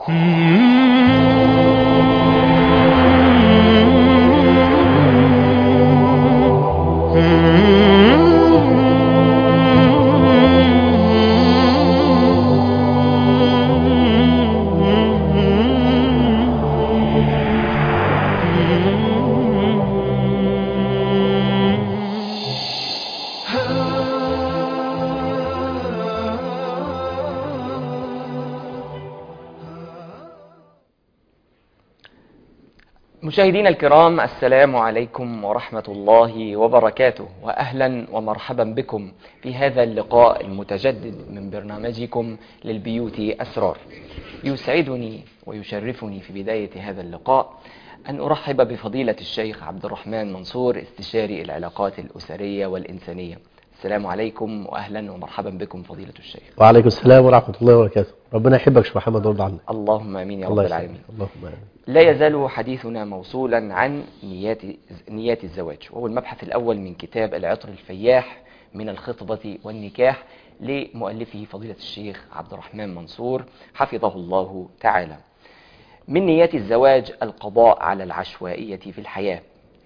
مشاهدينا الكرام السلام عليكم ورحمة الله وبركاته وأهلا ومرحبا بكم في هذا اللقاء المتجدد من برنامجكم للبيوت أسرار يسعدني ويشرفني في بداية هذا اللقاء أن أرحب بفضيلة الشيخ عبد الرحمن منصور استشاري العلاقات الأسرية والإنسانية السلام عليكم وأهلا ومرحبا بكم فضيلة الشيخ وعليكم السلام ورحمة الله وبركاته ربنا يحبك شيخ محمد ويرضى عنك اللهم آمين يا رب الله العالمين يسلمك اللهم آمين لا يزال حديثنا موصولا عن نيات نيات الزواج وهو المبحث الأول من كتاب العطر الفياح من الخطبة والنكاح لمؤلفه فضيلة الشيخ عبد الرحمن منصور حفظه الله تعالى من نيات الزواج القضاء على العشوائية في الحياة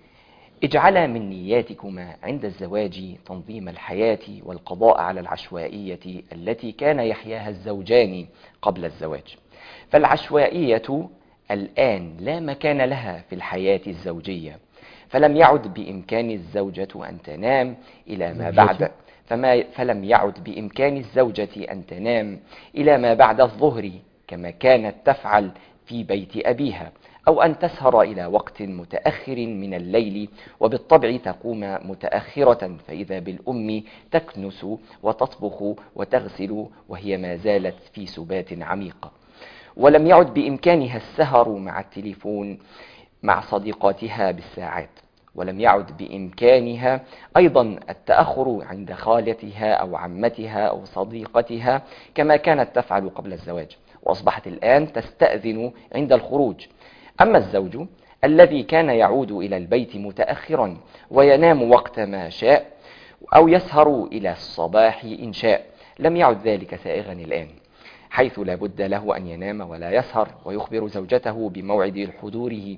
اجعلا من نياتكما عند الزواج تنظيم الحياة والقضاء على العشوائية التي كان يحياها الزوجان قبل الزواج فالعشوائية الآن لا مكان لها في الحياة الزوجية فلم يعد بإمكان الزوجة أن تنام إلى ما بعد فما فلم يعد بإمكان الزوجة أن تنام إلى ما بعد الظهر كما كانت تفعل في بيت أبيها أو أن تسهر إلى وقت متأخر من الليل وبالطبع تقوم متأخرة فإذا بالأم تكنس وتطبخ وتغسل وهي ما زالت في سبات عميقة ولم يعد بإمكانها السهر مع التليفون مع صديقاتها بالساعات ولم يعد بإمكانها أيضا التأخر عند خالتها أو عمتها أو صديقتها كما كانت تفعل قبل الزواج وأصبحت الآن تستأذن عند الخروج أما الزوج الذي كان يعود إلى البيت متأخرا وينام وقت ما شاء أو يسهر إلى الصباح إن شاء لم يعد ذلك سائغا الآن حيث لا بد له أن ينام ولا يسهر ويخبر زوجته بموعد حضوره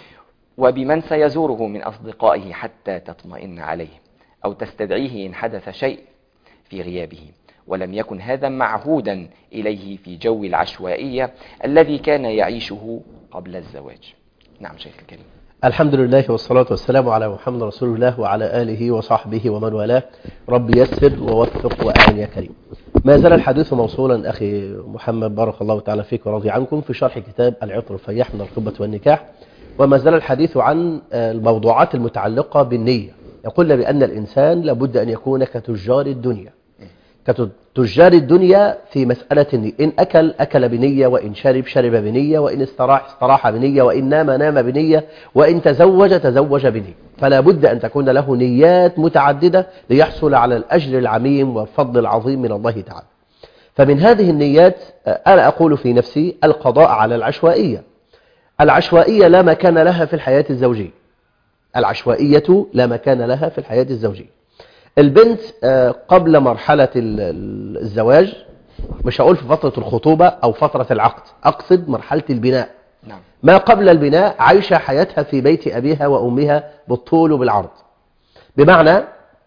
وبمن سيزوره من أصدقائه حتى تطمئن عليه أو تستدعيه إن حدث شيء في غيابه ولم يكن هذا معهودا إليه في جو العشوائية الذي كان يعيشه قبل الزواج نعم شيخ الكريم الحمد لله والصلاة والسلام على محمد رسول الله وعلى آله وصحبه ومن والاه رب يسر ووفق وأعن يا كريم ما زال الحديث موصولا أخي محمد بارك الله تعالى فيك ورضي عنكم في شرح كتاب العطر الفياح من الخطبة والنكاح وما زال الحديث عن الموضوعات المتعلقة بالنية يقول بأن الإنسان لابد أن يكون كتجار الدنيا كتجار الدنيا في مسألة النية إن أكل أكل بنية وإن شرب شرب بنية وإن استراح استراح بنية وإن نام نام بنية وإن تزوج تزوج بنية فلا بد أن تكون له نيات متعددة ليحصل على الأجر العميم والفضل العظيم من الله تعالى فمن هذه النيات أنا أقول في نفسي القضاء على العشوائية العشوائية لا مكان لها في الحياة الزوجية العشوائية لا مكان لها في الحياة الزوجية البنت قبل مرحلة الزواج مش هقول في فترة الخطوبة أو فترة العقد أقصد مرحلة البناء نعم ما قبل البناء عايشة حياتها في بيت أبيها وأمها بالطول وبالعرض بمعنى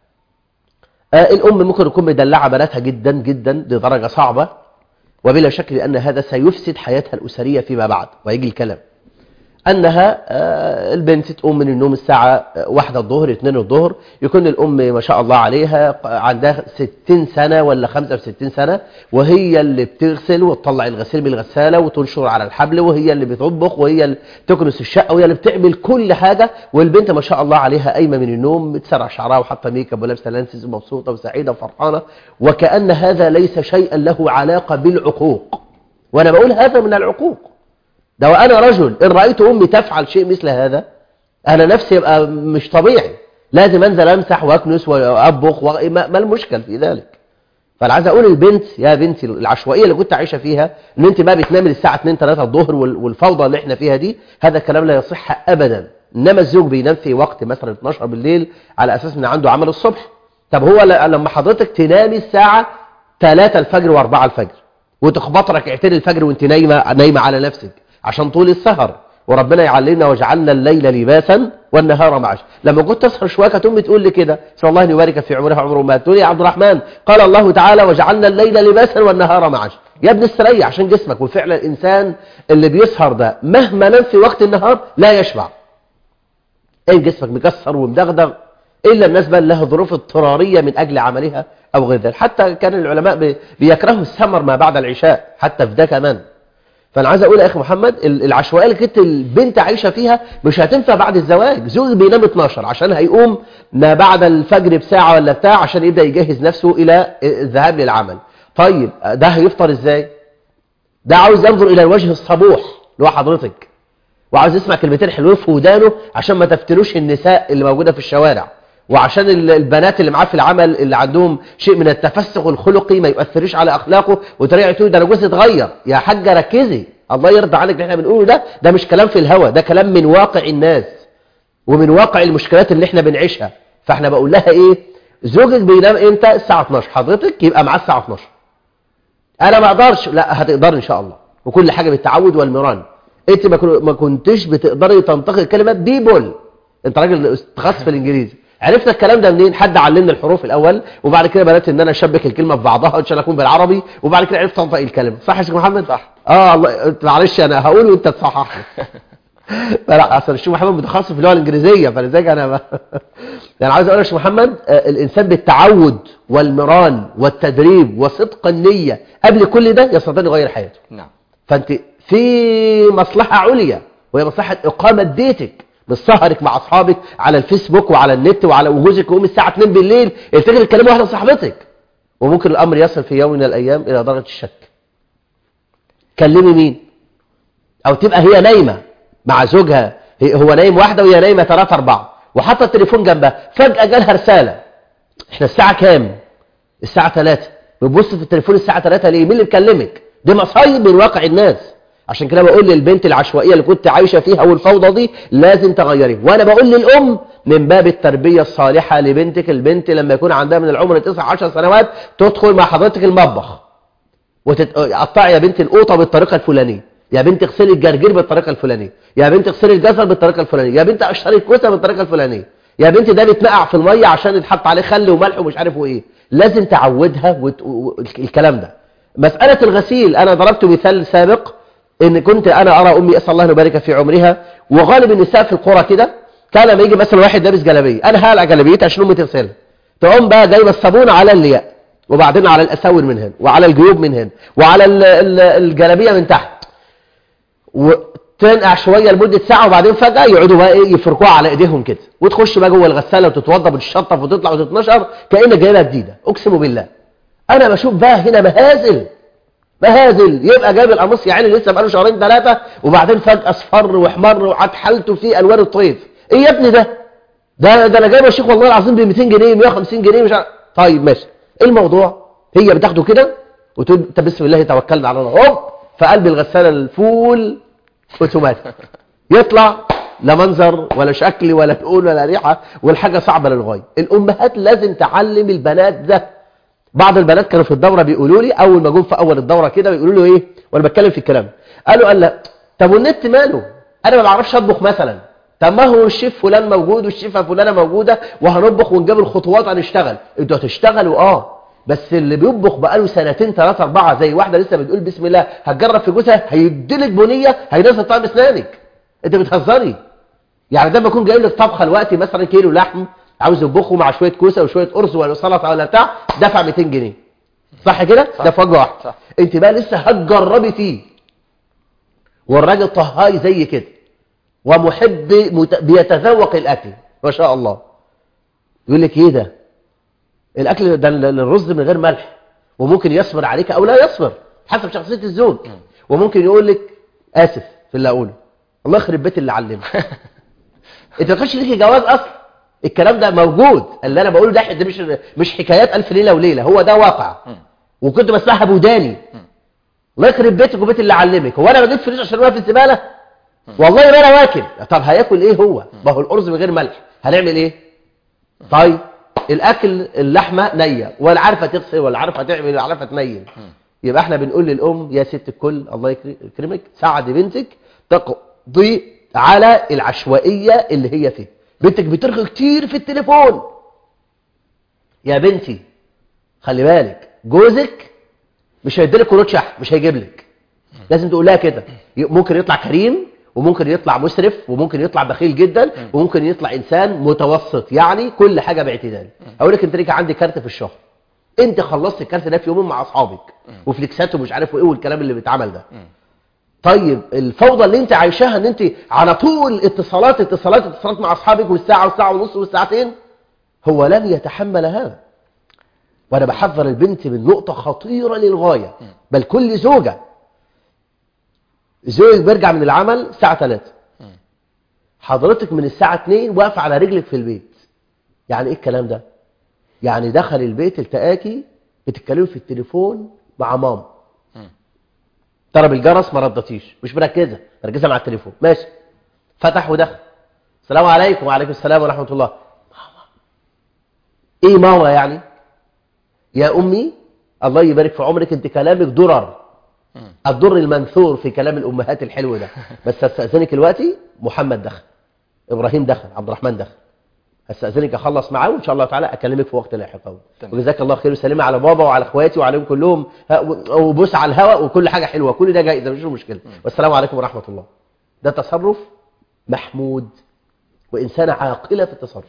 الأم ممكن تكون مدلعة بناتها جدا جدا لدرجة صعبة وبلا شك أن هذا سيفسد حياتها الأسرية فيما بعد ويجي الكلام أنها البنت تقوم من النوم الساعة واحدة الظهر اثنين الظهر يكون الأم ما شاء الله عليها عندها ستين سنة ولا خمسة وستين سنة وهي اللي بتغسل وتطلع الغسيل من الغسالة وتنشر على الحبل وهي اللي بتطبخ وهي اللي تكنس الشقة وهي اللي بتعمل كل حاجة والبنت ما شاء الله عليها قايمة من النوم بتسرع شعرها وحاطة ميك اب ولابسة لانسز ومبسوطة وسعيدة وفرحانة وكأن هذا ليس شيئا له علاقة بالعقوق وأنا بقول هذا من العقوق ده وأنا رجل إن رأيت أمي تفعل شيء مثل هذا أنا نفسي يبقى مش طبيعي لازم أنزل أمسح وأكنس وأطبخ و... ما ما المشكل في ذلك فأنا عايز أقول البنت يا بنتي العشوائية اللي كنت عايشة فيها إن أنت بقى بتنامي الساعة 2 3 الظهر والفوضى اللي إحنا فيها دي هذا الكلام لا يصح أبدا إنما الزوج بينام في وقت مثلا 12 بالليل على أساس إن عنده عمل الصبح طب هو لما حضرتك تنامي الساعة 3 الفجر و4 الفجر وتخبط ركعتين الفجر وانت نايمه نايمه على نفسك عشان طول السهر وربنا يعلمنا وجعلنا الليل لباسا والنهار معاشا لما كنت تسهر شويه كانت امي تقول لي كده اسال الله ان يبارك في عمرها عمر ما تقول يا عبد الرحمن قال الله تعالى وجعلنا الليل لباسا والنهار معاشا يا ابني استريح عشان جسمك وفعلا الانسان اللي بيسهر ده مهما نام في وقت النهار لا يشبع ايه جسمك مكسر ومدغدغ الا الناس بقى لها ظروف اضطراريه من اجل عملها او غير ذلك حتى كان العلماء بي- بيكرهوا السمر ما بعد العشاء حتى في ده كمان فانا عايز اقول يا اخي محمد ال- العشوائيه اللي كانت البنت عايشه فيها مش هتنفع بعد الزواج زوج بينام 12 عشان هيقوم ما بعد الفجر بساعه ولا بتاع عشان يبدا يجهز نفسه الى الذهاب للعمل طيب ده هيفطر ازاي ده عاوز ينظر الى الوجه الصبوح اللي هو حضرتك وعاوز يسمع كلمتين حلوين في ودانه عشان ما تفتنوش النساء اللي موجوده في الشوارع وعشان ال- البنات اللي معاه في العمل اللي عندهم شيء من التفسخ الخلقي ما يؤثرش على اخلاقه وطريقه تقول ده انا جوزي اتغير يا حاجه ركزي الله يرضى عنك اللي احنا بنقوله ده ده مش كلام في الهوا ده كلام من واقع الناس ومن واقع المشكلات اللي احنا بنعيشها فاحنا بقول لها ايه زوجك بينام امتى الساعه 12 حضرتك يبقى معاه الساعه 12 انا ما اقدرش لا هتقدر ان شاء الله وكل حاجه بالتعود والمران انت ما كن- ما كنتش بتقدري تنطقي كلمه بيبول انت راجل تخصص في الانجليزي عرفنا الكلام ده منين حد علمني الحروف الاول وبعد كده بدات ان انا اشبك الكلمه في بعضها عشان اكون بالعربي وبعد كده عرفت انطق الكلمه صح يا شيخ محمد صح. اه الله معلش انا هقول وانت تصحح لي لا اصل الشيخ محمد متخصص في اللغه الانجليزيه فلذلك انا ب... يعني عاوز اقول لك يا شيخ محمد آه، الانسان بالتعود والمران والتدريب وصدق النيه قبل كل ده يستطيع أن يغير حياته نعم فانت في مصلحه عليا وهي مصلحه اقامه بيتك مش سهرك مع اصحابك على الفيسبوك وعلى النت وعلى وجوزك يقوم الساعه 2 بالليل تجري تكلمي واحده صاحبتك وممكن الامر يصل في يوم من الايام الى درجه الشك كلمي مين او تبقى هي نايمه مع زوجها هي- هو نايم واحده وهي نايمه ثلاثه اربعه وحاطه التليفون جنبها فجاه جالها رساله احنا الساعه كام الساعه 3 بتبص في التليفون الساعه 3 ليه مين اللي بيكلمك دي مصايب من واقع الناس عشان كده بقول للبنت العشوائيه اللي كنت عايشه فيها والفوضى دي لازم تغيري وانا بقول للام من باب التربيه الصالحه لبنتك البنت لما يكون عندها من العمر 9 10 سنوات تدخل مع حضرتك المطبخ وتقطعي يا بنت القوطه بالطريقه الفلانيه يا بنت اغسلي الجرجير بالطريقه الفلانيه يا بنت اغسلي الجزر بالطريقه الفلانيه يا بنت قشري الكوسه بالطريقه الفلانيه يا بنت ده بيتنقع في الميه عشان يتحط عليه خل وملح ومش عارف وايه لازم تعودها وت... و... الكلام ده مساله الغسيل انا ضربت مثال سابق ان كنت انا ارى امي اسال الله ان يبارك في عمرها وغالب النساء في القرى كده كان لما يجي مثلا واحد لابس جلابيه انا هقلع جلابيتي عشان امي تغسلها تقوم بقى جايبه الصابون على الياء وبعدين على الاساور من هنا وعلى الجيوب من هنا وعلى ال- ال- الجلابيه من تحت وتنقع شويه لمده ساعه وبعدين فجاه يقعدوا بقى ايه يفركوها على ايديهم كده وتخش بقى جوه الغساله وتتوضى وتتشطف وتطلع وتتنشر كانك جايبها جديده اقسم بالله انا بشوف بقى هنا مهازل مهازل يبقى جايب القميص يا عيني لسه بقاله شهرين ثلاثه وبعدين فجاه اصفر واحمر وعاد حالته فيه الوان الطيف ايه يا ابني ده ده ده انا جايبه يا شيخ والله العظيم ب 200 جنيه 150 جنيه مش عارف طيب ماشي ايه الموضوع هي بتاخده كده وتقول انت بسم الله توكلنا على الله هوب في قلب الغساله الفول اوتوماتيك يطلع لا منظر ولا شكل ولا لون ولا ريحه والحاجه صعبه للغايه الامهات لازم تعلم البنات ده بعض البنات كانوا في الدوره بيقولوا لي اول ما جم في اول الدوره كده بيقولوا له ايه وانا بتكلم في الكلام قالوا قال لا طب والنت ماله انا ما بعرفش اطبخ مثلا طب ما هو الشيف فلان موجود والشيفه فلانه موجوده وهنطبخ ونجيب الخطوات هنشتغل انتوا هتشتغلوا اه بس اللي بيطبخ بقاله سنتين ثلاثه اربعه زي واحده لسه بتقول بسم الله هتجرب في جوزها هيديلك بنيه هينزل طعم اسنانك انت بتهزري يعني ده بكون جايب لك طبخه دلوقتي مثلا كيلو لحم عاوز يطبخه مع شويه كوسه وشويه قرص ولا سلطه ولا بتاع دفع 200 جنيه صح كده صح. ده في وجه واحد صح. انت بقى لسه هتجربي فيه والراجل طهاي زي كده ومحب مت... بيتذوق الاكل ما شاء الله يقول لك ايه ده الاكل ده ال- الرز من غير ملح وممكن يصبر عليك او لا يصبر حسب شخصيه الزوج وممكن يقول لك اسف في اللي اقوله الله يخرب بيت اللي علمك انت ما كانش ليكي جواز اصلا الكلام ده موجود اللي انا بقوله ده ده مش مش حكايات الف ليله وليله هو ده واقع وكنت بسمعها بوداني الله يخرب بيتك وبيت اللي علمك هو انا بجيب فلوس عشان اروح في الزباله والله ما انا واكل طب هياكل ايه هو ما هو الارز من غير ملح هنعمل ايه طيب الاكل اللحمه نيه ولا عارفه تغسل ولا عارفه تعمل ولا عارفه تنيل يبقى احنا بنقول للأم يا ست الكل الله يكر- يكرمك ساعد بنتك تقضي على العشوائية اللي هي فيه بنتك بترغي كتير في التليفون يا بنتي خلي بالك جوزك مش هيديلك كروت شحن مش هيجيب لك لازم تقول لها كده ي- ممكن يطلع كريم وممكن يطلع مسرف وممكن يطلع بخيل جدا وممكن يطلع انسان متوسط يعني كل حاجه باعتدال اقول لك انت ليك عندي كارت في الشهر انت خلصت الكارت ده في يومين مع اصحابك وفليكسات ومش عارف ايه والكلام اللي بيتعمل ده طيب الفوضى اللي انت عايشاها ان انت على طول اتصالات اتصالات اتصالات مع اصحابك والساعه والساعه ونص والساعتين هو لن يتحمل هذا وانا بحذر البنت من نقطه خطيره للغايه بل كل زوجه زوجك بيرجع من العمل الساعه 3 حضرتك من الساعه 2 واقفه على رجلك في البيت يعني ايه الكلام ده يعني دخل البيت التقاكي بتتكلموا في التليفون مع ماما ضرب الجرس ما ردتيش مش مركزه مركزه مع التليفون ماشي فتح ودخل السلام عليكم وعليكم السلام ورحمه الله ماما ايه ماما يعني يا امي الله يبارك في عمرك انت كلامك درر الضر المنثور في كلام الامهات الحلو ده بس استاذنك دلوقتي محمد دخل ابراهيم دخل عبد الرحمن دخل هستأذنك أخلص معاه وإن شاء الله تعالى أكلمك في وقت لاحق أهو. تمام. وجزاك الله خير وسلمي على بابا وعلى إخواتي وعليهم كلهم ها، و- وبوس على الهواء وكل حاجة حلوة كل ده جائزة مفيش مشكلة والسلام عليكم ورحمة الله ده تصرف محمود وإنسانة عاقلة في التصرف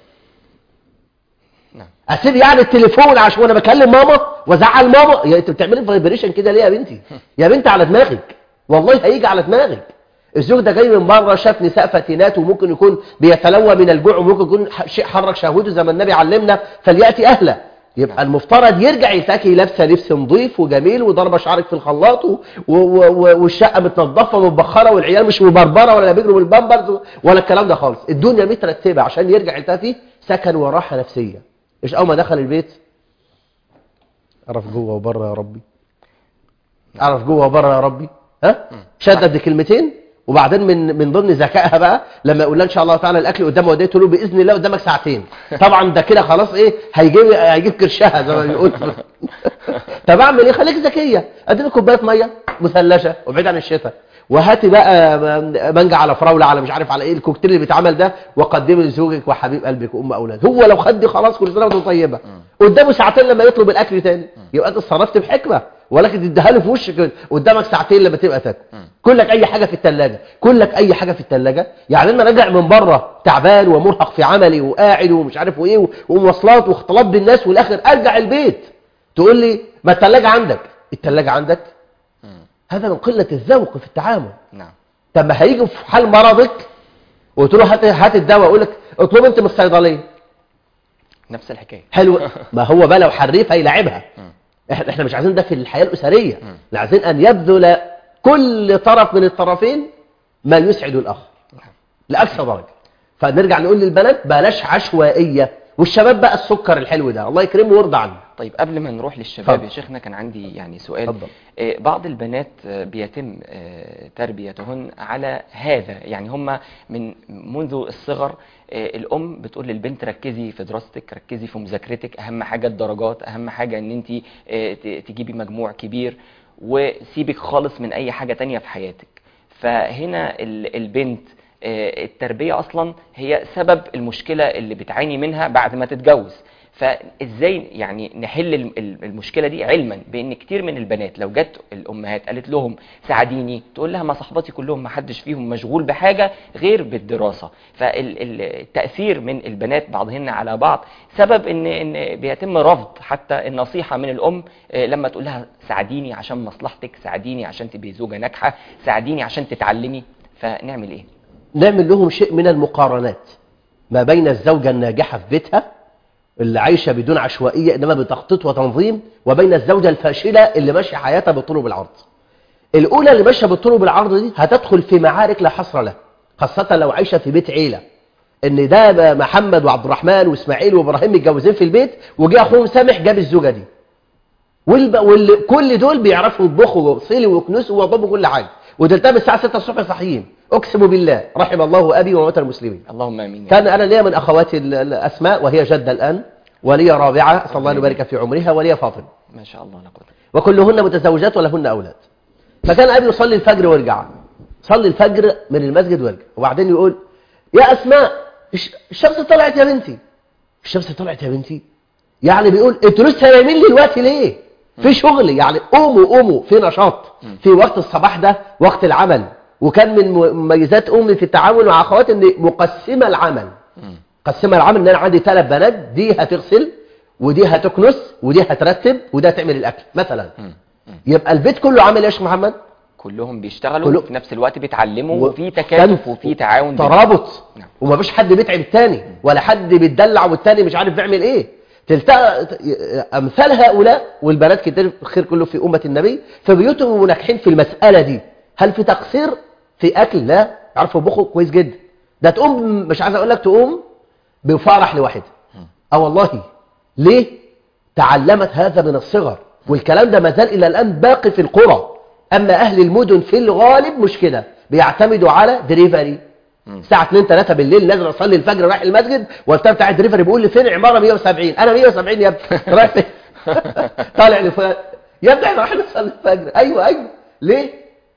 نعم اسيب يعني التليفون عشان وانا بكلم ماما وازعل ماما يا انت بتعملي فايبريشن كده ليه يا بنتي يا بنتي على دماغك والله هيجي على دماغك الزوج ده جاي من بره شاف نساء فتينات وممكن يكون بيتلوى من الجوع وممكن يكون ح- شيء حرك شهوته زي ما النبي علمنا فلياتي اهله يبقى المفترض يرجع يتاكي لابسه لبس نظيف وجميل وضربه شعرك في الخلاط و... و... و... والشقه متنظفه ومبخره والعيال مش مبربره ولا بيجروا بالبامبرز ولا الكلام ده خالص الدنيا مترتبه عشان يرجع يلتقي سكن وراحه نفسيه مش اول ما دخل البيت اعرف جوه وبره يا ربي اعرف جوه وبره يا ربي ها شدد كلمتين وبعدين من من ضمن ذكائها بقى لما يقول لها ان شاء الله تعالى الاكل قدام والديه تقول له باذن الله قدامك ساعتين طبعا ده كده خلاص ايه هيجيب هيجيب كرشها زي ما بيقول طب اعمل ايه خليك ذكيه اديني كوبايه ميه مثلجه وبعيد عن الشتاء وهاتي بقى مانجا على فراوله على مش عارف على ايه الكوكتيل اللي بيتعمل ده وقدمي لزوجك وحبيب قلبك وام اولاد هو لو خد خلاص كل سنه وانت طيبه قدامه ساعتين لما يطلب الاكل تاني يبقى انت اتصرفت بحكمه ولكن تديها له في وشك كده. قدامك ساعتين لما تبقى تاكل كلك اي حاجه في الثلاجه كلك اي حاجه في الثلاجه يعني انا راجع من بره تعبان ومرهق في عملي وقاعد ومش عارف وايه ومواصلات واختلاط بالناس والاخر ارجع البيت تقول لي ما الثلاجه عندك الثلاجه عندك هذا من قله الذوق في التعامل نعم طب ما هيجي في حال مرضك وقلت له هات هات الدواء يقول لك اطلب انت من الصيدليه نفس الحكايه حلو ما هو بقى لو حريف هيلاعبها احنا احنا مش عايزين ده في الحياه الاسريه احنا عايزين ان يبذل كل طرف من الطرفين ما يسعد الاخر لاقصى درجه فنرجع نقول للبنات بلاش عشوائيه والشباب بقى السكر الحلو ده الله يكرمه ويرضى عنه طيب قبل ما نروح للشباب اتفضل. يا شيخنا كان عندي يعني سؤال اتفضل. آه، بعض البنات آه، بيتم آه، تربيتهن على هذا يعني هم من منذ الصغر آه، الام بتقول للبنت ركزي في دراستك ركزي في مذاكرتك اهم حاجه الدرجات اهم حاجه ان انت تجيبي مجموع كبير وسيبك خالص من اي حاجه تانية في حياتك فهنا ال- البنت آه، التربيه اصلا هي سبب المشكله اللي بتعاني منها بعد ما تتجوز فازاي يعني نحل الم- ال- المشكله دي علما بان كتير من البنات لو جت الامهات قالت لهم ساعديني تقول لها ما صحباتي كلهم ما حدش فيهم مشغول بحاجه غير بالدراسه فالتاثير من البنات بعضهن على بعض سبب ان ان بيتم رفض حتى النصيحه من الام آه، لما تقول لها ساعديني عشان مصلحتك ساعديني عشان تبقي زوجه ناجحه ساعديني عشان تتعلمي فنعمل ايه نعمل لهم شيء من المقارنات ما بين الزوجة الناجحة في بيتها اللي عايشة بدون عشوائية إنما بتخطيط وتنظيم وبين الزوجة الفاشلة اللي ماشية حياتها بالطول وبالعرض الأولى اللي ماشية بالطول وبالعرض دي هتدخل في معارك لا حصر لها خاصة لو عايشة في بيت عيلة إن ده بقى محمد وعبد الرحمن وإسماعيل وإبراهيم متجوزين في البيت وجه أخوهم سامح جاب الزوجة دي والب... وال... كل دول بيعرفوا يطبخوا ويغسلوا ويكنسوا ويضربوا كل حاجة ودلتها الساعة 6 الصبح صاحيين أقسم بالله رحم الله أبي وموتى المسلمين اللهم امين يا كان أنا ليا من أخواتي ال- الأسماء وهي جدة الآن ولي رابعة صلى الله أن يبارك في عمرها ولي فاطمة ما شاء الله لا قوه وكلهن متزوجات ولهن أولاد فكان أبي يصلي الفجر ويرجع صلي الفجر من المسجد ويرجع وبعدين يقول يا أسماء الش- الشمس طلعت يا بنتي الشمس طلعت يا بنتي يعني بيقول انتوا لسه نايمين لي دلوقتي ليه في شغل يعني قوموا قوموا في نشاط في وقت الصباح ده وقت العمل وكان من مميزات امي في التعامل مع اخواتي ان مقسمه العمل مم. قسمها العمل ان انا عندي ثلاث بنات دي هتغسل ودي هتكنس ودي هترتب وده هتعمل الاكل مثلا مم. مم. يبقى البيت كله عامل ايه يا شيخ محمد كلهم بيشتغلوا كله- وفي نفس الوقت بيتعلموا و- وفي تكاتف تنف- وفي تعاون بين- ترابط نعم. وما فيش حد بيتعب التاني ولا حد بيتدلع والتاني مش عارف بيعمل ايه تلتقى امثال هؤلاء والبنات كتير الخير كله في امه النبي فبيوتهم مناجحين في المساله دي هل في تقصير في اكل لا يعرفوا يطبخوا كويس جدا ده تقوم مش عايز اقول لك تقوم بفرح لوحدها اه والله ليه تعلمت هذا من الصغر والكلام ده ما زال الى الان باقي في القرى اما اهل المدن في الغالب مش كده بيعتمدوا على دريفري الساعه 2 3 بالليل لازم اصلي الفجر رايح المسجد والبتاع بتاع الدريفري بيقول لي فين عماره 170 انا 170 يا ابني رايح فين طالع لفلان يا ابني احنا رايحين نصلي الفجر ايوه ايوه ليه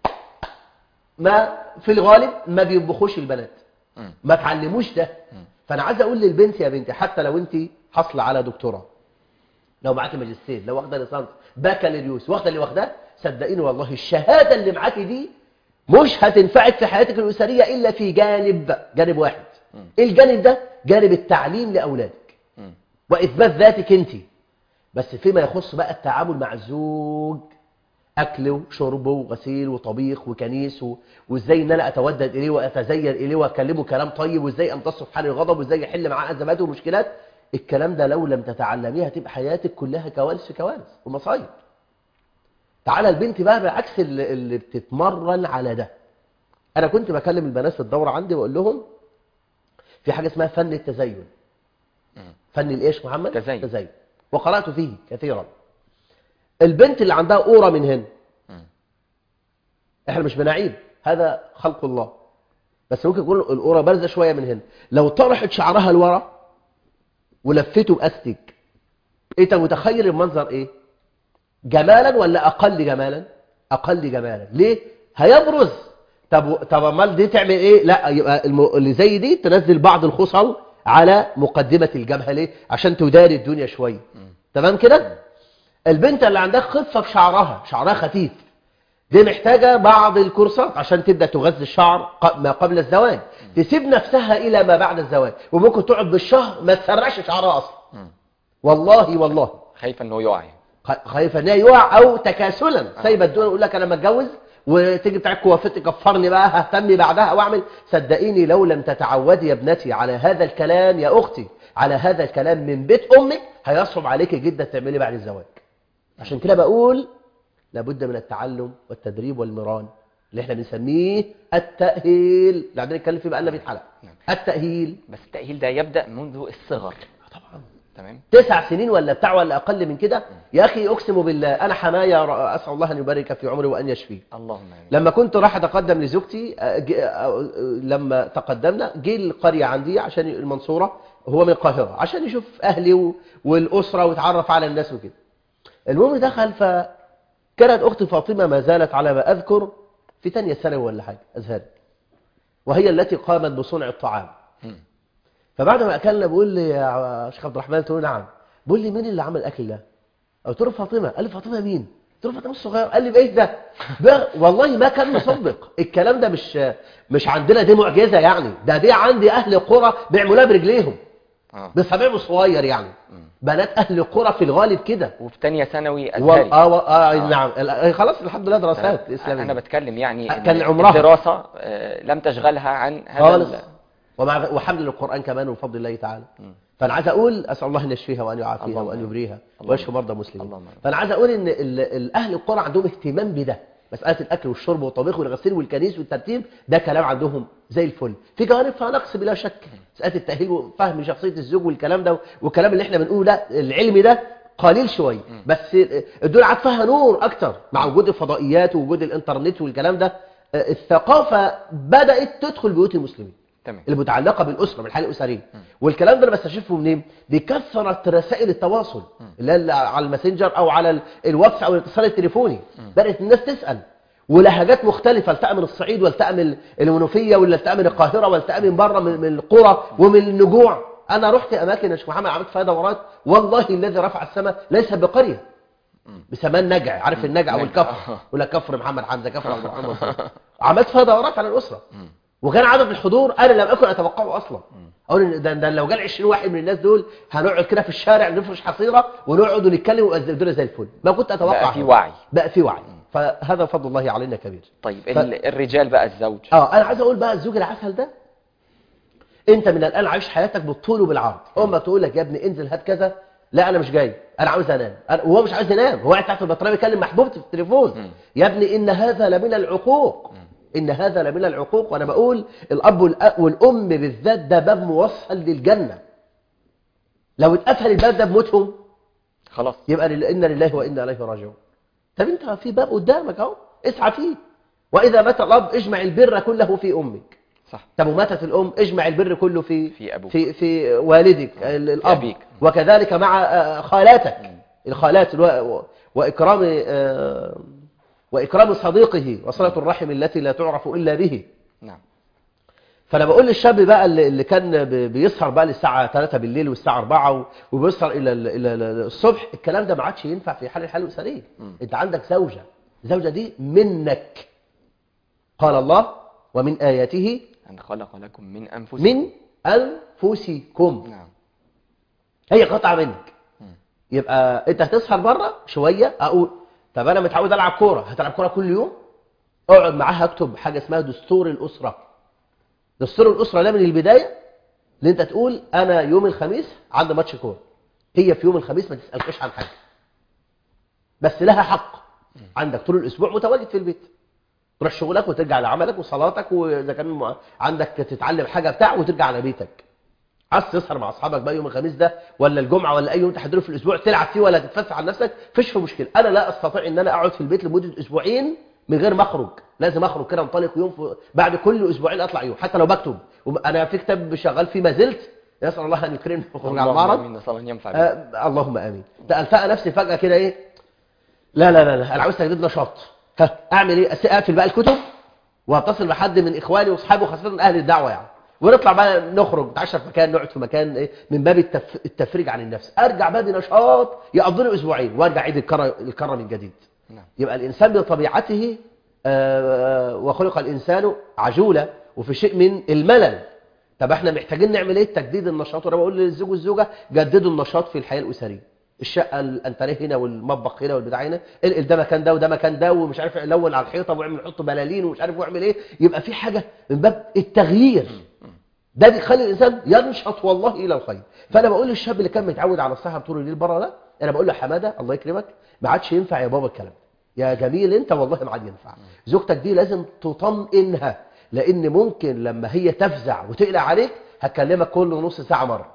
ما في الغالب ما بيطبخوش البنات مم. ما تعلموش ده فانا عايز اقول للبنت يا بنتي حتى لو انت حاصله على دكتوراه لو معاكي ماجستير لو واخده ليسانس بكالوريوس واخده اللي واخداه صدقيني والله الشهاده اللي معاكي دي مش هتنفعك في حياتك الاسريه الا في جانب جانب واحد ايه الجانب ده جانب التعليم لاولادك مم. واثبات ذاتك انت بس فيما يخص بقى التعامل مع الزوج اكل وشرب وغسيل وطبيخ وكنيس و- وازاي ان انا اتودد اليه واتزين اليه واكلمه كلام طيب وازاي امتصه في حال الغضب وازاي يحل معاه ازماته ومشكلات الكلام ده لو لم تتعلميه هتبقى حياتك كلها كوارث في كوارث ومصايب تعالى البنت بقى بالعكس اللي, اللي بتتمرن على ده انا كنت بكلم البنات في الدوره عندي واقول لهم في حاجه اسمها فن التزين فن الايش محمد تزين. التزين وقرات فيه كثيرا البنت اللي عندها قوره من هنا مم. احنا مش بنعيب هذا خلق الله بس ممكن يكون القوره بارزه شويه من هنا لو طرحت شعرها لورا ولفته باستك انت متخيل المنظر ايه جمالا ولا اقل جمالا اقل جمالا ليه هيبرز طب طب امال دي تعمل ايه لا يبقى الم... اللي زي دي تنزل بعض الخصل على مقدمه الجبهه ليه عشان تداري الدنيا شويه تمام كده البنت اللي عندها خفه في شعرها شعرها خفيف دي محتاجة بعض الكورسات عشان تبدأ تغذي الشعر ق- ما قبل الزواج تسيب نفسها إلى ما بعد الزواج وممكن تقعد بالشهر ما تسرعش شعرها أصلا مم. والله والله خايفه ان هو يقع يعني. خ- خايفة ان هي يقع أو تكاسلا سايبة الدنيا يقول لك أنا متجوز وتيجي بتاعك كوافت تكفرني بقى ههتم بعدها واعمل صدقيني لو لم تتعودي يا ابنتي على هذا الكلام يا أختي على هذا الكلام من بيت أمك هيصعب عليك جدا تعملي بعد الزواج عشان كده بقول لابد من التعلم والتدريب والمران اللي احنا بنسميه التأهيل اللي عندنا نتكلم فيه بقالنا 100 حلقة نعم. التأهيل بس التاهيل ده يبدا منذ الصغر طبعا تمام تسع سنين ولا بتاع ولا أقل من كده يا أخي أقسم بالله أنا حماية ر- أسأل الله أن يبارك في عمري وأن يشفيه اللهم امين لما كنت راح أتقدم لزوجتي أ- ج- أ- لما تقدمنا جه القرية عندي عشان المنصورة هو من القاهرة عشان يشوف أهلي و- والأسرة ويتعرف على الناس وكده المهم دخل فكانت أختي فاطمة ما زالت على ما أذكر في تانية ثانوي ولا حاجة أزهر وهي التي قامت بصنع الطعام مم. فبعد ما اكلنا بيقول لي يا شيخ عبد الرحمن قلت له نعم بيقول لي مين اللي عمل الاكل ده قلت له فاطمه قال لي فاطمه مين قلت له فاطمه الصغير قال لي بايه ده ده والله ما كان مصدق الكلام ده مش مش عندنا دي معجزه يعني ده دي عندي اهل قرى بيعملوها برجليهم اه بصبيعه صغير يعني بنات اهل قرى في الغالب كده وفي تانية ثانوي وال- ازهري اه و- اه نعم ال- خلاص الحمد لله دراسات اسلاميه انا بتكلم يعني إن كان عمرها. الدراسه آه، لم تشغلها عن هذا خالص ال- ومع وحمل القرآن كمان بفضل الله تعالى فأنا عايز أقول أسأل الله أن يشفيها وأن يعافيها اللهم وأن يبريها اللهم ويشفي مرضى المسلمين اللهم آمين. فأنا عايز أقول إن ال- الأهل القرى عندهم اهتمام بده مسألة الأكل والشرب والطبيخ والغسيل والكنيس والترتيب ده كلام عندهم زي الفل في جوانب فيها نقص بلا شك مسألة التأهيل وفهم شخصية الزوج والكلام ده والكلام اللي احنا بنقوله ده العلمي ده قليل شوية بس الدنيا عاد فيها نور أكتر مع وجود الفضائيات ووجود الإنترنت والكلام ده الثقافة بدأت تدخل بيوت المسلمين تمام المتعلقه بالاسره بالحاله الاسريه والكلام ده انا بستشفه منين بكثره رسائل التواصل اللي هي على الماسنجر او على ال- الواتس او الاتصال التليفوني بدات الناس تسال ولهجات مختلفه التقى من الصعيد والتقى من المنوفيه ولا التقى من القاهره ولا التقى من بره من من القرى ومن النجوع انا رحت اماكن يا شيخ محمد عملت فيها دورات والله الذي رفع السماء ليس بقريه بسماه النجع عارف النجع نجع. والكفر ولا كفر محمد حمزه كفر عبد الرحمن منصور عملت فيها دورات على الاسره وكان عدد الحضور انا لم اكن اتوقعه اصلا اقول إن ده, ده لو جال 20 واحد من الناس دول هنقعد كده في الشارع نفرش حصيره ونقعد ونتكلم ويبقى الدنيا زي الفل ما كنت اتوقع بقى في هذا. وعي بقى في وعي فهذا فضل الله علينا كبير طيب ف- ال- الرجال بقى الزوج اه انا عايز اقول بقى الزوج العسل ده انت من الان عايش حياتك بالطول وبالعرض امك تقول لك يا ابني انزل هات كذا لا انا مش جاي انا عاوز انام أنا وهو مش عايز ينام هو قاعد تحت البطاريه بيكلم محبوبته في التليفون يا ابني ان هذا لمن العقوق ان هذا لمن العقوق وانا بقول الاب والأ- والام بالذات ده باب موصل للجنه لو اتقفل الباب ده بموتهم خلاص يبقى لل- إنا لله وإنا إليه راجعون طب أنت في باب قدامك أهو اسعى فيه وإذا مات الأب اجمع البر كله في أمك صح طب وماتت الأم اجمع البر كله في في أبوك. في, في والدك ال- الأب أبيك. وكذلك مع آه، خالاتك الخالات الو- وإكرام آه، وإكرام صديقه وصلة الرحم التي لا تعرف إلا به نعم فانا بقول للشاب بقى اللي اللي كان ب- بيسهر بقى للساعه 3 بالليل والساعه 4 و- وبيسهر الى ال- الى ال- الصبح الكلام ده ما عادش ينفع في حال الحاله الاسريه انت عندك زوجه الزوجه دي منك قال الله ومن اياته أن خلق لكم من أنفسكم من انفسكم نعم هي قطعه منك يبقى انت هتسهر بره شويه اقول طب انا متعود العب كوره هتلعب كوره كل يوم اقعد معاها اكتب حاجه اسمها دستور الاسره دستور الاسره ده من البدايه اللي انت تقول انا يوم الخميس عندي ماتش كوره هي في يوم الخميس ما تسالكش عن حاجه بس لها حق عندك طول الاسبوع متواجد في البيت تروح شغلك وترجع لعملك وصلاتك واذا كان م- عندك تتعلم حاجه بتاع وترجع على بيتك عايز تسهر مع اصحابك بقى يوم الخميس ده ولا الجمعه ولا اي يوم تحضره في الاسبوع تلعب فيه ولا تتفسح عن نفسك فيش في مشكله انا لا استطيع ان انا اقعد في البيت لمده اسبوعين من غير ما اخرج لازم اخرج كده انطلق يوم في بعد كل اسبوعين اطلع يوم حتى لو بكتب وب- انا في كتاب شغال فيه ما زلت يسال الله ان يكرمني ونخرج على اللهم المعرض آمين نسأل الله أن ينفع بك. آه اللهم امين ده التقى نفسي فجاه كده ايه لا لا لا لا انا عاوز تجديد نشاط ها اعمل ايه أس- اقفل بقى الكتب واتصل بحد من اخواني واصحابي وخاصه اهل الدعوه يعني ونطلع بقى نخرج نتعشى في مكان نقعد في مكان إيه من باب التف... التفريج عن النفس ارجع بقى بنشاط يقضي اسبوعين وارجع عيد الكره الكره من جديد نعم يبقى الانسان بطبيعته آه، وخلق الانسان عجولا وفي شيء من الملل طب احنا محتاجين نعمل ايه تجديد النشاط وانا بقول للزوج والزوجه جددوا النشاط في الحياه الاسريه الشقه الانتريه هنا والمطبخ هنا والبتاع هنا انقل ده مكان ده وده مكان ده ومش عارف لون على الحيطه واعمل حط بلالين ومش عارف واعمل ايه يبقى في حاجه من باب التغيير ده بيخلي الانسان ينشط والله الى الخير فانا بقول للشاب اللي كان متعود على السهر طول الليل بره ده انا بقول له يا حماده الله يكرمك ما عادش ينفع يا بابا الكلام ده. يا جميل انت والله ما عاد ينفع زوجتك دي لازم تطمئنها لان ممكن لما هي تفزع وتقلق عليك هتكلمك كل نص ساعه مره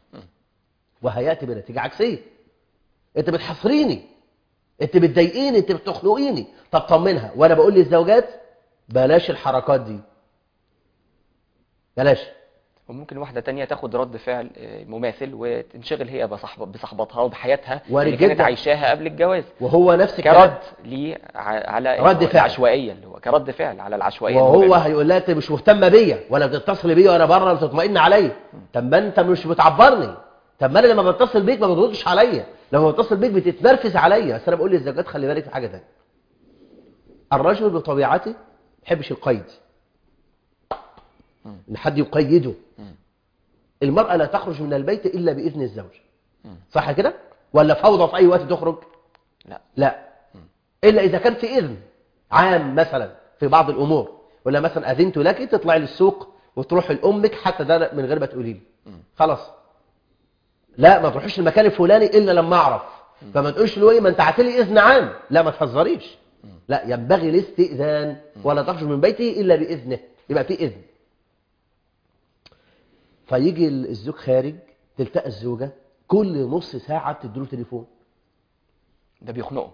وهياتي بنتيجه عكسيه انت بتحصريني انت بتضايقيني انت بتخنقيني طب طمنها وانا بقول للزوجات بلاش الحركات دي بلاش وممكن واحدة تانية تاخد رد فعل آه، مماثل وتنشغل هي بصحب بصحباتها وبحياتها وارد اللي كانت جدا. عايشاها قبل الجواز وهو نفس الكلام كرد ليه ع- على رد فعل. العشوائية اللي هو كرد فعل على العشوائية وهو المباشرة. هيقول لها انت مش مهتمه بيا ولا بتتصل بيا وانا بره ولا بتطمئن عليا طب ما انت مش بتعبرني طب ما انا لما بتصل بيك ما بتردش عليا لما بتصل بيك بتتنرفز عليا بس انا بقول للزوجات خلي بالك في حاجه ثانيه الرجل بطبيعته ما يحبش القيد ان حد يقيده المراه لا تخرج من البيت الا باذن الزوج صح كده ولا فوضى في اي وقت تخرج لا لا إلا إذا كان في إذن عام مثلا في بعض الأمور ولا مثلا أذنت لك تطلعي للسوق وتروح لأمك حتى ده من غير ما تقولي لي خلاص لا ما تروحيش المكان الفلاني إلا لما أعرف فما تقولش له إيه ما أنت عاتلي إذن عام لا ما تهزريش لا ينبغي الاستئذان ولا تخرج من بيته إلا بإذنه يبقى في إذن فيجي الزوج خارج تلتقى الزوجة كل نص ساعة تديله تليفون ده بيخنقه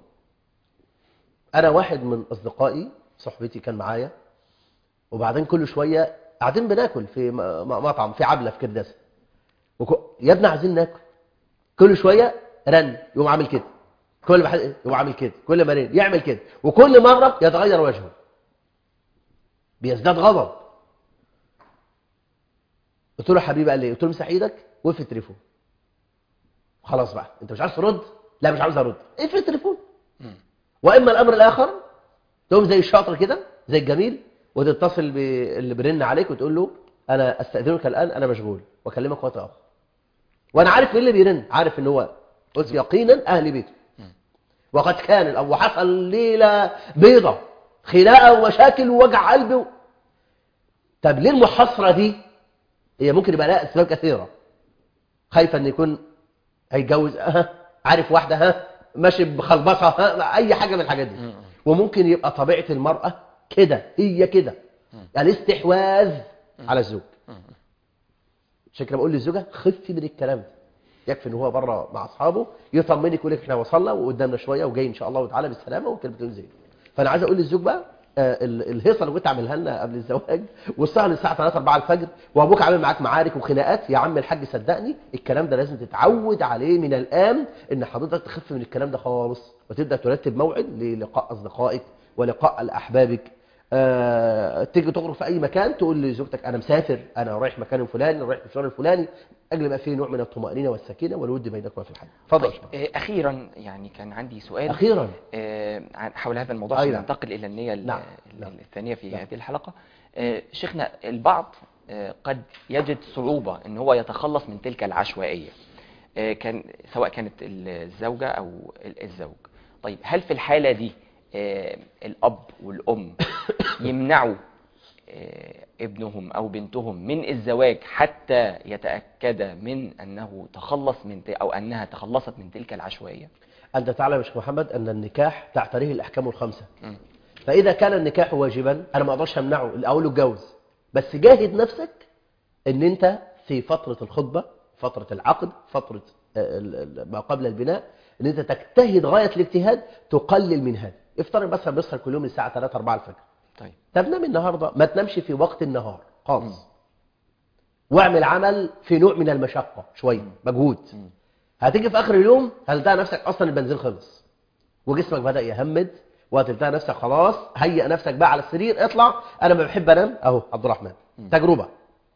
انا واحد من اصدقائي صحبتي كان معايا وبعدين كل شويه قاعدين بناكل في م- م- مطعم في عبله في كرداسه وكو... يا ابني عايزين ناكل كل شويه رن يقوم عامل كده كل ما حد يقوم عامل كده كل ما رن يعمل كده وكل مره يتغير وجهه بيزداد غضب قلت له يا حبيبي قال لي قلت له امسح ايدك واقفل التليفون خلاص بقى انت مش عايز ترد لا مش عاوز ارد اقفل التليفون واما الامر الاخر تقوم زي الشاطر كده زي الجميل وتتصل باللي بيرن عليك وتقول له انا استاذنك الان انا مشغول واكلمك وقت اخر وانا عارف مين اللي بيرن عارف ان هو قلت يقينا اهل بيته وقد كان او حصل ليله بيضه خناقه ومشاكل ووجع قلب و... طب ليه المحاصره دي هي ممكن يبقى لها اسباب كثيره خايفه ان يكون هيتجوز ها عارف واحده ها ماشي بخلبصه ها اي حاجه من الحاجات دي وممكن يبقى طبيعه المراه كده هي كده الاستحواذ على الزوج عشان كده بقول للزوجه خفي من الكلام ده يكفي ان هو بره مع اصحابه يطمنك يقول لك احنا وصلنا وقدامنا شويه وجاي ان شاء الله وتعالى بالسلامه وكلمتين زي فانا عايز اقول للزوج بقى آه، ال- الهيصه اللي كنت عاملها لنا قبل الزواج والسهر الساعه 3 4 الفجر وابوك عامل معاك معارك وخناقات يا عم الحاج صدقني الكلام ده لازم تتعود عليه من الان ان حضرتك تخف من الكلام ده خالص وتبدا ترتب موعد للقاء اصدقائك ولقاء احبابك آه، تيجي تخرج في اي مكان تقول لزوجتك انا مسافر انا رايح مكان الفلاني رايح المشوار الفلاني اجل ما فيه نوع من الطمانينه والسكينه والود بينكما في الحياه اتفضل يا طيب شباب. آه، اخيرا يعني كان عندي سؤال اخيرا آه، عن- حول هذا الموضوع أي عشان نعم. ننتقل الى النيه ال- نعم، ال- نعم. الثانيه في نعم. هذه الحلقه آه، شيخنا البعض آه، قد يجد صعوبه ان هو يتخلص من تلك العشوائيه آه، كان سواء كانت الزوجه او ال- الزوج طيب هل في الحاله دي آه، الاب والام يمنعوا آه، ابنهم او بنتهم من الزواج حتى يتاكد من انه تخلص من ت- او انها تخلصت من تلك العشوائيه انت تعلم يا شيخ محمد ان النكاح تعتريه الاحكام الخمسه مم. فاذا كان النكاح واجبا انا ما اقدرش امنعه اقول له اتجوز بس جاهد نفسك ان انت في فتره الخطبه فتره العقد فتره آه، ال- ال- ما قبل البناء ان انت تجتهد غايه الاجتهاد تقلل من هذا افترض بس بيسهر كل يوم الساعه 3 4 الفجر طيب طب نام النهارده ما تنامش في وقت النهار خالص واعمل عمل في نوع من المشقه شويه مجهود مم. هتيجي في اخر اليوم هتلاقي نفسك اصلا البنزين خلص وجسمك بدا يهمد وهتلاقي نفسك خلاص هيئ نفسك بقى على السرير اطلع انا ما بحب انام اهو عبد الرحمن تجربه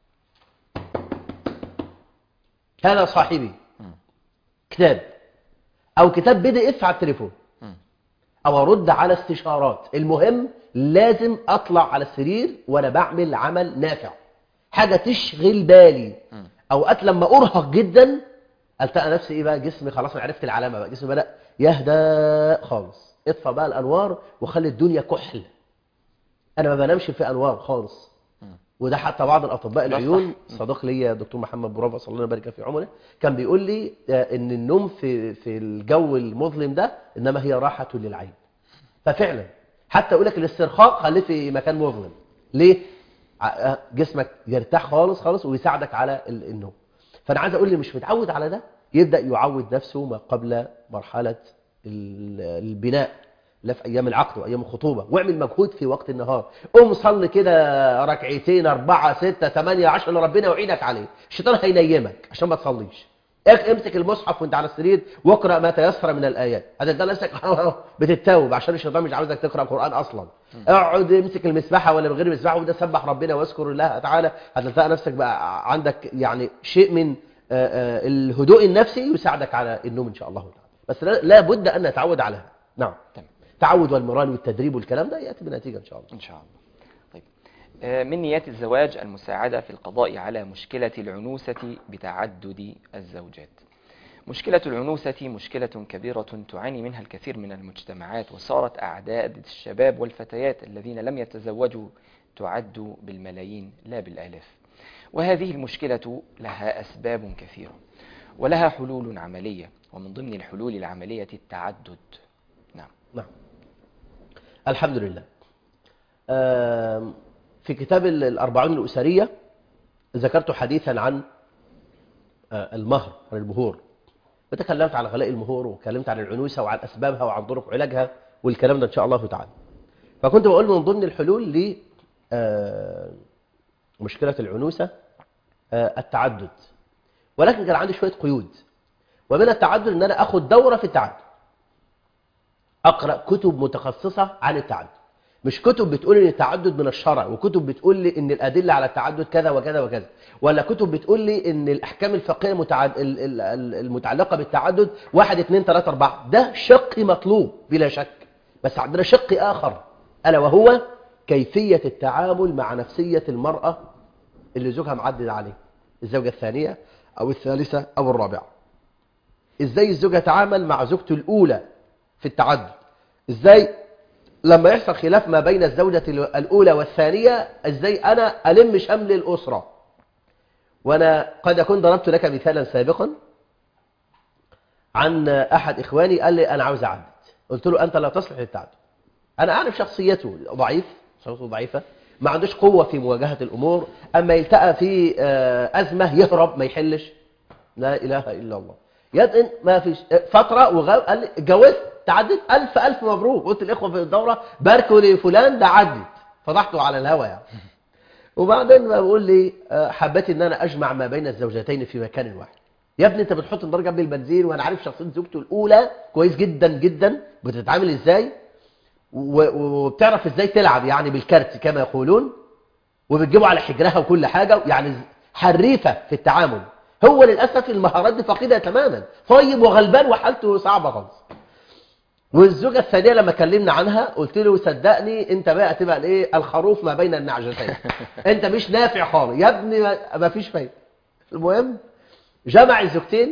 هذا صاحبي مم. كتاب او كتاب بي دي اف على التليفون مم. او ارد على استشارات المهم لازم اطلع على السرير وانا بعمل عمل نافع حاجه تشغل بالي مم. اوقات لما ارهق جدا التقى نفسي ايه بقى جسمي خلاص انا عرفت العلامه بقى جسمي بدا يهدى خالص اطفى بقى الانوار وخلي الدنيا كحل انا ما بنامش في انوار خالص مم. وده حتى بعض الاطباء ده العيون صح. صديق ليا دكتور محمد برافة صلى الله يبارك في عمره كان بيقول لي آه، ان النوم في في الجو المظلم ده انما هي راحه للعين ففعلا حتى يقول لك الاسترخاء خليه في مكان مظلم ليه ع- آه، جسمك يرتاح خالص خالص ويساعدك على ال- النوم فانا عايز اقول اللي مش متعود على ده يبدا يعود نفسه ما قبل مرحله ال- البناء لا في ايام العقد وايام الخطوبه واعمل مجهود في وقت النهار قوم صلي كده ركعتين أربعة ستة ثمانية عشر اللي ربنا يعينك عليه الشيطان هينيمك عشان ما تصليش اك- امسك المصحف وانت على السرير واقرا ما تيسر من الايات هتلاقي نفسك بتتوب عشان الشيطان مش عاوزك تقرا قران اصلا اقعد امسك المسبحه ولا من غير مسبحه وده سبح ربنا واذكر الله تعالى هتلاقي نفسك بقى عندك يعني شيء من آه، آه، الهدوء النفسي يساعدك على النوم ان شاء الله تعالى بس لا- لابد ان نتعود عليها نعم تمام التعود والمران والتدريب والكلام ده ياتي بنتيجه ان شاء الله إن شاء الله طيب آه، من نيات الزواج المساعدة في القضاء على مشكلة العنوسة بتعدد الزوجات مشكلة العنوسة مشكلة كبيرة تعاني منها الكثير من المجتمعات وصارت أعداد الشباب والفتيات الذين لم يتزوجوا تعد بالملايين لا بالآلاف وهذه المشكلة لها أسباب كثيرة ولها حلول عملية ومن ضمن الحلول العملية التعدد نعم نعم الحمد لله آم، في كتاب ال- الأربعون الأسرية ذكرت حديثا عن آه، المهر عن المهور وتكلمت عن غلاء المهور وكلمت عن العنوسة وعن أسبابها وعن طرق علاجها والكلام ده إن شاء الله تعالى فكنت بقول من ضمن الحلول ل آه، مشكلة العنوسة آه، التعدد ولكن كان عندي شوية قيود ومن التعدد ان انا اخد دورة في التعدد اقرأ كتب متخصصة عن التعدد مش كتب بتقول ان التعدد من الشرع وكتب بتقول لي ان الادله على التعدد كذا وكذا وكذا ولا كتب بتقول لي ان الاحكام الفقهيه المتعد... ال- ال- ال- المتعلقه بالتعدد واحد اثنين ثلاثة أربعة ده شق مطلوب بلا شك بس عندنا شق آخر ألا وهو كيفية التعامل مع نفسية المرأة اللي زوجها معدد عليه الزوجة الثانية أو الثالثة أو الرابعة إزاي الزوج يتعامل مع زوجته الأولى في التعدد إزاي لما يحصل خلاف ما بين الزوجة الأولى والثانية إزاي أنا ألم شمل الأسرة وأنا قد أكون ضربت لك مثالا سابقا عن أحد إخواني قال لي أنا عاوز أعدد قلت له أنت لا تصلح للتعدد أنا أعرف شخصيته ضعيف شخصيته ضعيفة ما عندوش قوة في مواجهة الأمور أما يلتقى في آه، أزمة يهرب ما يحلش لا إله إلا الله يدقن ما فيش فترة وغاب قال لي اتجوزت تعدت ألف ألف مبروك قلت الإخوة في الدورة باركوا لفلان ده عدت فضحته على الهوا يعني وبعدين ما بقول لي آه، حبيت ان انا اجمع ما بين الزوجتين في مكان واحد يا ابني انت بتحط النار جنب البنزين وانا عارف شخصيه زوجته الاولى كويس جدا جدا بتتعامل ازاي و- وبتعرف ازاي تلعب يعني بالكارت كما يقولون وبتجيبه على حجرها وكل حاجه يعني حريفه في التعامل هو للاسف المهارات دي فقيده تماما طيب وغلبان وحالته صعبه خالص والزوجة الثانية لما كلمنا عنها قلت له صدقني انت بقى تبقى الايه الخروف ما بين النعجتين انت مش نافع خالص يا ابني ما- ما فيش فايدة المهم جمع الزوجتين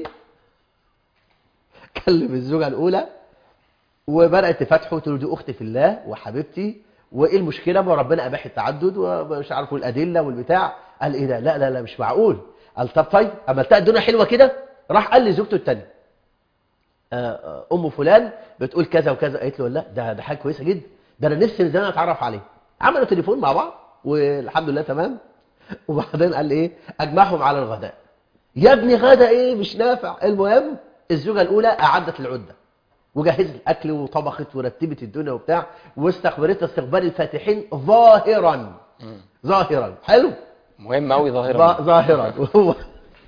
كلم الزوجة الأولى وبدأت تفتحه قلت له دي أختي في الله وحبيبتي وإيه المشكلة ما ربنا أباح التعدد ومش عارف الأدلة والبتاع قال إيه ده لا لا لا مش معقول قال طب طيب أما التقى الدنيا حلوة كده راح قال لزوجته التانية آه، ام فلان بتقول كذا وكذا قالت له لا ده ده حاجه كويسه جدا ده انا نفسي من زمان اتعرف عليه عملوا تليفون مع بعض والحمد لله تمام وبعدين قال ايه اجمعهم على الغداء يا ابني غدا ايه مش نافع المهم الزوجه الاولى اعدت العده وجهزت الاكل وطبخت ورتبت الدنيا وبتاع واستقبلت استقبال الفاتحين ظاهرا ظاهرا حلو مهم قوي ظا- ظاهرا ظاهرا وهو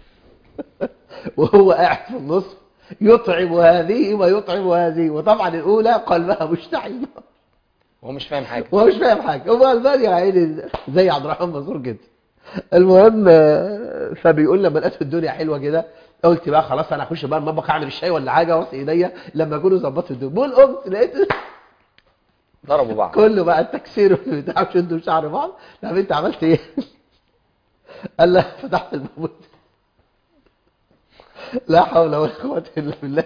وهو قاعد في النص يطعم هذه ويطعم هذه وطبعا الأولى قلبها مشتعل هو مش فاهم حاجه وهو مش فاهم حاجة هو البال يا عيني زي عبد الرحمن منصور كده المهم آه، فبيقول لما لقيت الدنيا حلوة كده قلت بقى خلاص انا اخش بقى المطبخ اعمل الشاي ولا حاجه واسق ايديا لما اكونوا ظبطت الدنيا بقول قمت لقيت ضربوا بعض كله بقى التكسير بتاع شدوا شعر بعض طب انت عملت ايه قال لا فتحت الباب لا حول ولا قوه الا بالله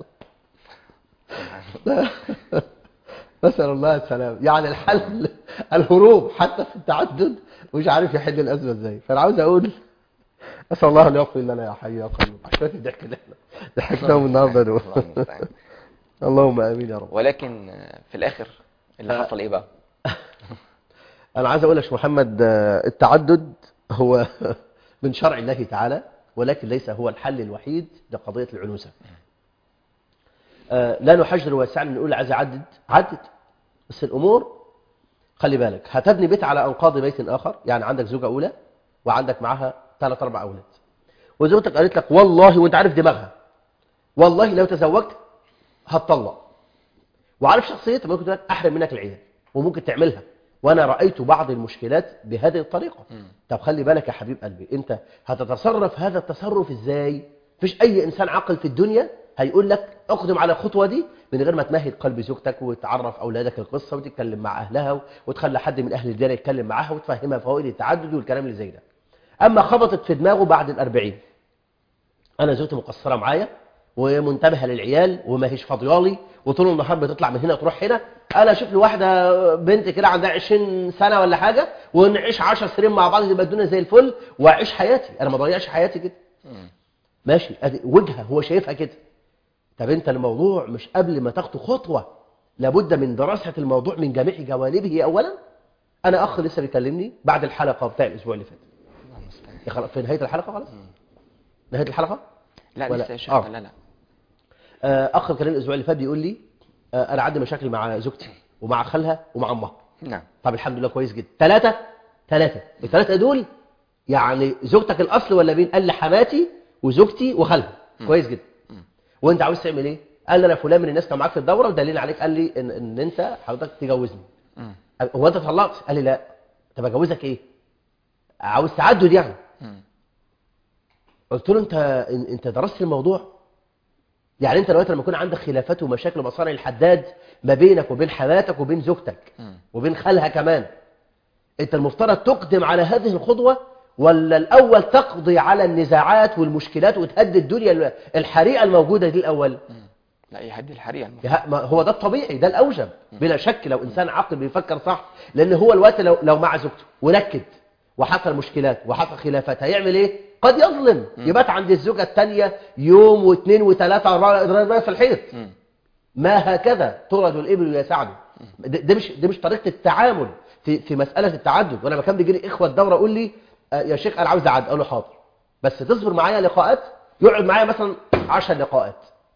نسال الله السلام يعني الحل الهروب حتى في التعدد مش عارف يحل الازمه ازاي فانا عاوز اقول اسال الله ان يغفر لنا يا حي يا قيوم عشان الضحك اللي احنا ضحكناهم النهارده دول الله المستعان. اللهم امين يا رب ولكن آه، في الاخر اللي آه. حصل ايه بقى أنا عايز أقول لك يا محمد آه، التعدد هو من شرع الله تعالى ولكن ليس هو الحل الوحيد لقضية العنوسة آه، لا نحجر واسعنا نقول عايز أعدد عدد بس الأمور خلي بالك هتبني بيت على أنقاض بيت آخر يعني عندك زوجة أولى وعندك معاها ثلاث أربع أولاد وزوجتك قالت لك والله وأنت عارف دماغها والله لو تزوجت هتطلق وعارف شخصيتها ممكن تقول لك احرم منك العيال وممكن تعملها وانا رايت بعض المشكلات بهذه الطريقه طب خلي بالك يا حبيب قلبي انت هتتصرف هذا التصرف ازاي مفيش اي انسان عاقل في الدنيا هيقول لك اقدم على الخطوه دي من غير ما تمهد قلب زوجتك وتعرف اولادك القصه وتتكلم مع اهلها وتخلي حد من اهل الديار يتكلم معاها وتفهمها فوائد التعدد والكلام اللي زي ده اما خبطت في دماغه بعد الأربعين انا زوجتي مقصره معايا ومنتبهه للعيال وما هيش فاضيالي وطول النهار بتطلع من هنا وتروح هنا انا اشوف لي واحده بنت كده عندها 20 سنه ولا حاجه ونعيش 10 سنين مع بعض تبقى الدنيا زي الفل واعيش حياتي انا ما اضيعش حياتي كده ماشي ادي وجهه هو شايفها كده طب انت الموضوع مش قبل ما تاخد خطوه لابد من دراسه الموضوع من جميع جوانبه اولا انا اخ لسه بيكلمني بعد الحلقه بتاع الاسبوع اللي فات الله المستعان. يا خلاص في نهايه الحلقه خلاص نهايه الحلقه لا ولا- لسه يا شيخ آه. لا لا آه، اخ كان الاسبوع اللي فات بيقول لي آه، انا عندي مشاكل مع زوجتي ومع خالها ومع امها نعم طب الحمد لله كويس جدا ثلاثه ثلاثه الثلاثه دول يعني زوجتك الاصل ولا مين قال لي حماتي وزوجتي وخالها كويس جدا مم. وانت عاوز تعمل ايه قال لي انا فلان من الناس كان معاك في الدوره ودليل عليك قال لي ان, إن انت حضرتك تجوزني مم. هو انت طلقت قال لي لا طب اجوزك ايه عاوز تعدد يعني مم. قلت له انت إن- انت درست الموضوع يعني انت دلوقتي لما يكون عندك خلافات ومشاكل ومصانع الحداد ما بينك وبين حماتك وبين زوجتك مم. وبين خالها كمان انت المفترض تقدم على هذه الخطوة ولا الاول تقضي على النزاعات والمشكلات وتهدي الدنيا الحريقة الموجودة دي الاول مم. لا يهدي الحريقة المفروض. يا- ما هو ده الطبيعي ده الاوجب بلا شك لو انسان عاقل بيفكر صح لان هو الوقت لو لو مع زوجته ونكد وحصل مشكلات وحصل خلافات هيعمل ايه قد يظلم يبات عند الزوجه الثانيه يوم واثنين وثلاثه واربعه يضرب في الحيط مم. ما هكذا ترد الابل يسعد ده ده مش ده مش طريقه التعامل في في مساله التعدد وانا لما كان بيجي لي اخوه الدوره يقول لي آه، يا شيخ انا عاوز اعد اقول له حاضر بس تصبر معايا لقاءات يقعد معايا مثلا 10 لقاءات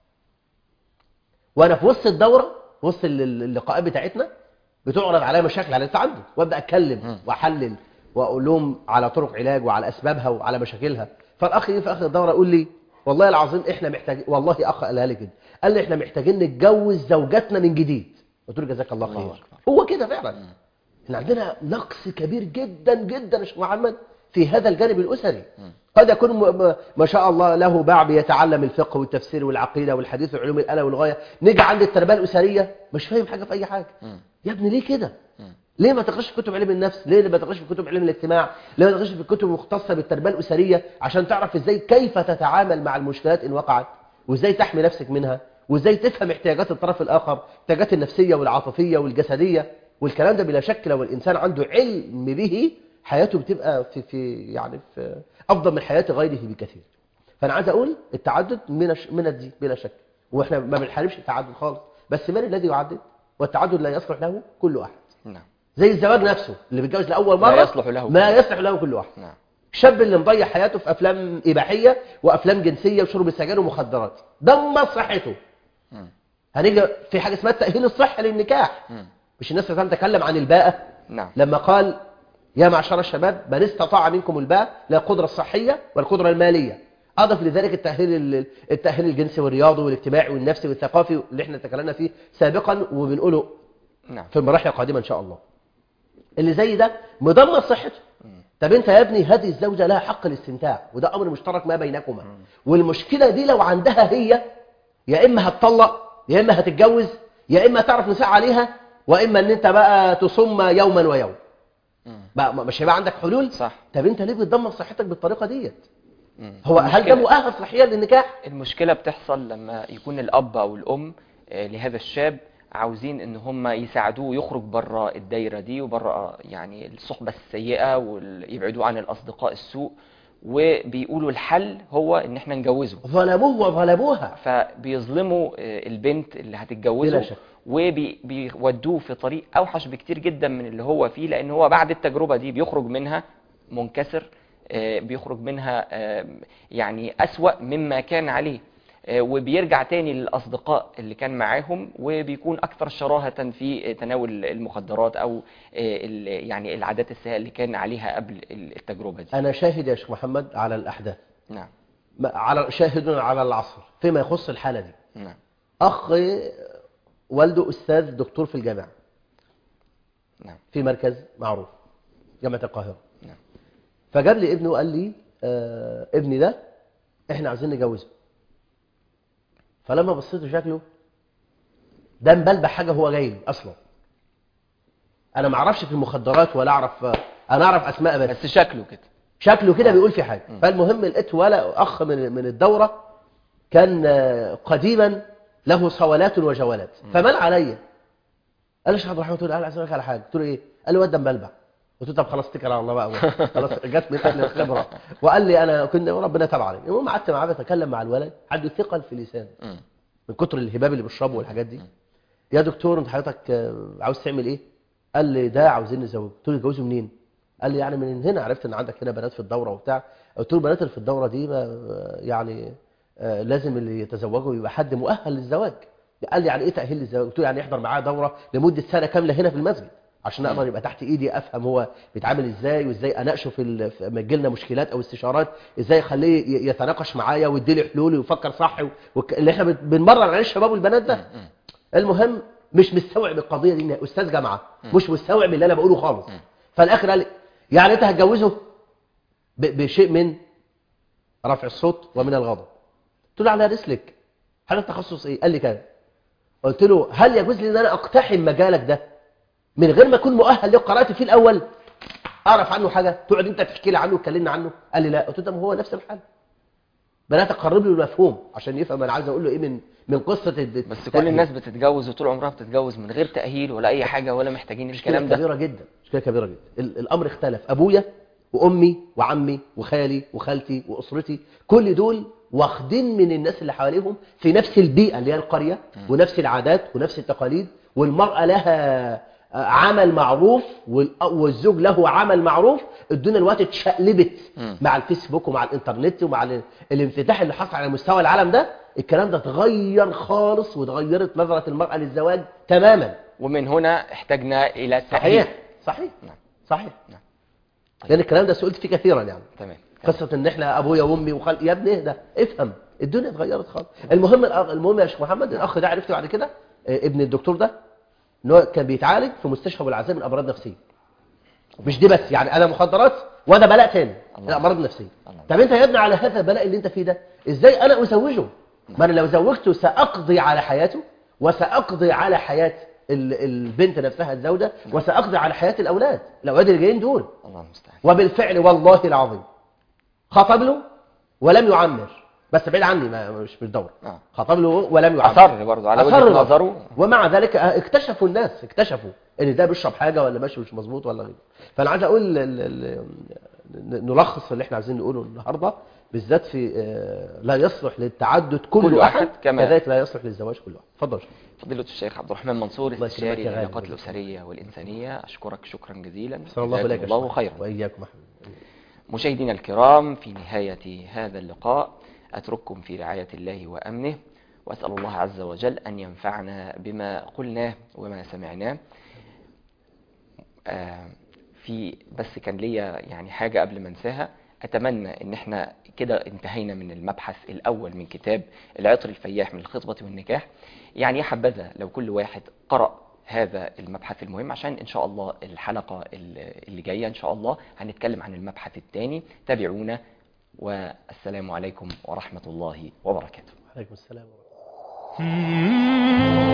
وانا في وسط الدوره وسط ال- ال- اللقاءات بتاعتنا بتعرض عليا مشاكل على التعدد وابدا اتكلم واحلل واقول لهم على طرق علاج وعلى اسبابها وعلى مشاكلها فالاخ يجي في اخر الدوره يقول لي والله العظيم احنا محتاجين والله اخ قالها لي كده قال لي احنا محتاجين نتجوز زوجاتنا من جديد قلت له جزاك الله الله خير أكبر. هو كده فعلا احنا عندنا نقص كبير جدا جدا يا شيخ محمد في هذا الجانب الاسري قد يكون م- م- ما شاء الله له باع بيتعلم الفقه والتفسير والعقيده والحديث وعلوم الاله والغايه نيجي عند التربيه الاسريه مش فاهم حاجه في اي حاجه مم. يا ابني ليه كده مم. ليه ما تقراش في كتب علم النفس ليه ما تقراش في كتب علم الاجتماع ليه ما تقراش في الكتب المختصه بالتربيه الاسريه عشان تعرف ازاي كيف تتعامل مع المشكلات ان وقعت وازاي تحمي نفسك منها وازاي تفهم احتياجات الطرف الاخر احتياجات النفسيه والعاطفيه والجسديه والكلام ده بلا شك لو الانسان عنده علم به حياته بتبقى في في يعني في افضل من حياه غيره بكثير فانا عايز اقول التعدد من الش- من الدين بلا شك واحنا ما بنحاربش التعدد خالص بس من الذي يعدد والتعدد لا يصلح له كل احد نعم زي الزواج نفسه اللي بيتجوز لاول لا مره يصلح له ما كل- يصلح له كل واحد نعم الشاب اللي مضيع حياته في افلام اباحيه وافلام جنسيه وشرب السجاير ومخدرات دمر صحته مم. هنيجي في حاجه اسمها التاهيل الصحي للنكاح مم. مش الناس اللي تتكلم عن الباءه نعم لما قال يا معشر الشباب من استطاع منكم الباء لا القدره الصحيه والقدره الماليه اضف لذلك التاهيل ال- التاهيل الجنسي والرياضي والاجتماعي والنفسي والثقافي اللي احنا تكلمنا فيه سابقا وبنقوله نعم في المراحل القادمة إن شاء الله اللي زي ده مدمر صحته طب انت يا ابني هذه الزوجة لها حق الاستمتاع وده أمر مشترك ما بينكما والمشكلة دي لو عندها هي يا إما هتطلق يا إما هتتجوز يا إما تعرف نساء عليها وإما إن أنت بقى تصم يوما ويوم مم. بقى مش هيبقى عندك حلول صح طب انت ليه بتدمر صحتك بالطريقة ديت مم. هو هل ده المشكلة- مؤهل صحيا للنكاح المشكلة بتحصل لما يكون الأب أو الأم آه، لهذا الشاب عاوزين ان هم يساعدوه يخرج بره الدايرة دي وبره يعني الصحبة السيئة ويبعدوه عن الأصدقاء السوء وبيقولوا الحل هو ان احنا نجوزه ظلموه وظلموها فبيظلموا آه، البنت اللي بلا هتتجوزه شك. وبيودوه في طريق اوحش بكتير جدا من اللي هو فيه لان هو بعد التجربة دي بيخرج منها منكسر آه، بيخرج منها آه، يعني أسوأ مما كان عليه آه، وبيرجع تاني للأصدقاء اللي كان معاهم وبيكون أكثر شراهة في تناول المخدرات أو آه، ال- يعني العادات السيئة اللي كان عليها قبل التجربة دي أنا شاهد يا شيخ محمد على الأحداث نعم ما- على شاهد على العصر فيما يخص الحالة دي نعم أخ والده أستاذ دكتور في الجامعة نعم في مركز معروف جامعة القاهرة نعم فجاب لي ابنه وقال لي آه ابني ده احنا عايزين نجوزه فلما بصيت شكله ده مبلبع حاجة هو جاي له أصلا أنا ما أعرفش في المخدرات ولا أعرف أنا أعرف أسماء بس بس شكله كده شكله كده بيقول في حاجة فالمهم لقيت ولا أخ من من الدورة كان آه، قديما له صولات وجولات فمال عليا قال لي يا عبد الرحمن قلت له انا عايز اقول لك على حاجه قلت له ايه قال لي واد ده مبلبع قلت له طب خلاص اتكل على الله بقى خلاص جت من اهل الخبره وقال لي انا كنت ربنا تاب علي المهم قعدت معاه بتكلم مع الولد عنده ثقل في لسانه مم. من كتر الهباب اللي بيشربه والحاجات دي يا دكتور انت حضرتك آه، عاوز تعمل ايه قال لي ده عاوزين نزوج قلت له نتجوزه منين قال لي يعني من هنا عرفت ان عندك هنا بنات في الدوره وبتاع قلت له البنات اللي في الدوره دي ما- يعني آه، لازم اللي يتزوجوا يبقى حد مؤهل للزواج قال لي يعني ايه تاهيل للزواج قلت له يعني يحضر معاه دوره لمده سنه كامله هنا في المسجد عشان اقدر يبقى تحت ايدي افهم هو بيتعامل ازاي وازاي اناقشه في ال- في- لما يجي لنا مشكلات او استشارات ازاي اخليه ي- يتناقش معايا ويدي لي حلول ويفكر صح والك- اللي احنا بن- بنمرن عليه الشباب والبنات ده مم. المهم مش مستوعب القضيه دي إن استاذ جامعه مش مستوعب اللي انا بقوله خالص فالاخر قال لي يعني انت هتجوزه ب- بشيء من رفع الصوت ومن الغضب قلت له على رسلك هل التخصص ايه قال لي كده قلت له هل يجوز لي ان انا اقتحم مجالك ده من غير ما اكون مؤهل ليه قرات فيه الاول اعرف عنه حاجه تقعد انت تحكي لي عنه وتكلمني عنه قال لي لا قلت له طب هو نفس الحال بدات اقرب له المفهوم عشان يفهم انا عايز اقول له ايه من من قصه الد- بس كل التأهيل. الناس بتتجوز وطول عمرها بتتجوز من غير تأهيل ولا أي حاجة ولا محتاجين مشكله الكلام ده كبيره جدا مشكله كبيره جدا ال- الامر اختلف ابويا وامي وعمي وخالي وخالتي واسرتي كل دول واخدين من الناس اللي حواليهم في نفس البيئه اللي هي القريه ونفس العادات ونفس التقاليد والمراه لها آه، عمل معروف وال- والزوج له عمل معروف الدنيا الوقت اتشقلبت مم. مع الفيسبوك ومع الانترنت ومع ال- الانفتاح اللي حصل على مستوى العالم ده الكلام ده اتغير خالص واتغيرت نظره المراه للزواج تماما ومن هنا احتاجنا إلى تأهيل صحيح صحيح نعم. صحيح نعم. لان الكلام ده سئلت فيه كثيرا يعني تمام قصه ان احنا ابويا وامي وخال يا ابني اهدى افهم الدنيا اتغيرت خالص المهم الأخ- المهم يا شيخ محمد الاخ ده عرفت بعد كده آه، ابن الدكتور ده ان هو كان بيتعالج في مستشفى ابو العزام من امراض نفسيه مش دي بس يعني انا مخدرات وانا بلاء تاني الله. لا امراض نفسيه الله. طب انت يا ابني على هذا البلاء اللي انت فيه ده ازاي انا ازوجه ما انا لو زوجته ساقضي على حياته وساقضي على حياه ال- البنت نفسها الزوجه وساقضي على حياه الاولاد الاولاد اللي جايين دول الله المستعان وبالفعل والله العظيم خطب له ولم يعمر بس بعيد عني ما مش بالدور آه. خطب له ولم يعمر أصر برضه على وجهة أصر نظره ومع ذلك اكتشفوا الناس اكتشفوا ان ده بيشرب حاجه ولا ماشي مش مظبوط ولا غيره فانا عايز اقول ال- ال- ال- نلخص اللي احنا عايزين نقوله النهارده بالذات في آه، لا يصلح للتعدد كل, كل احد واحد كما- كذلك لا يصلح للزواج كل واحد اتفضل يا شيخ. فضيلة الشيخ عبد الرحمن منصور الله يكرمك استشاري يا غالي. العلاقات الأسرية والإنسانية أشكرك شكرا جزيلا صلى الله جزاكم عليك يا الله شيخ. خيرا واياكم احمد مشاهدينا الكرام في نهاية هذا اللقاء أترككم في رعاية الله وأمنه وأسأل الله عز وجل أن ينفعنا بما قلناه وما سمعناه آه، في بس كان ليا يعني حاجة قبل ما انساها أتمنى إن احنا كده انتهينا من المبحث الأول من كتاب العطر الفياح من الخطبة والنكاح يعني يا حبذا لو كل واحد قرأ هذا المبحث المهم عشان إن شاء الله الحلقة ال- اللي جاية إن شاء الله هنتكلم عن المبحث الثاني تابعونا والسلام عليكم ورحمة الله وبركاته عليكم السلام ورحمه الله Mm-hmm.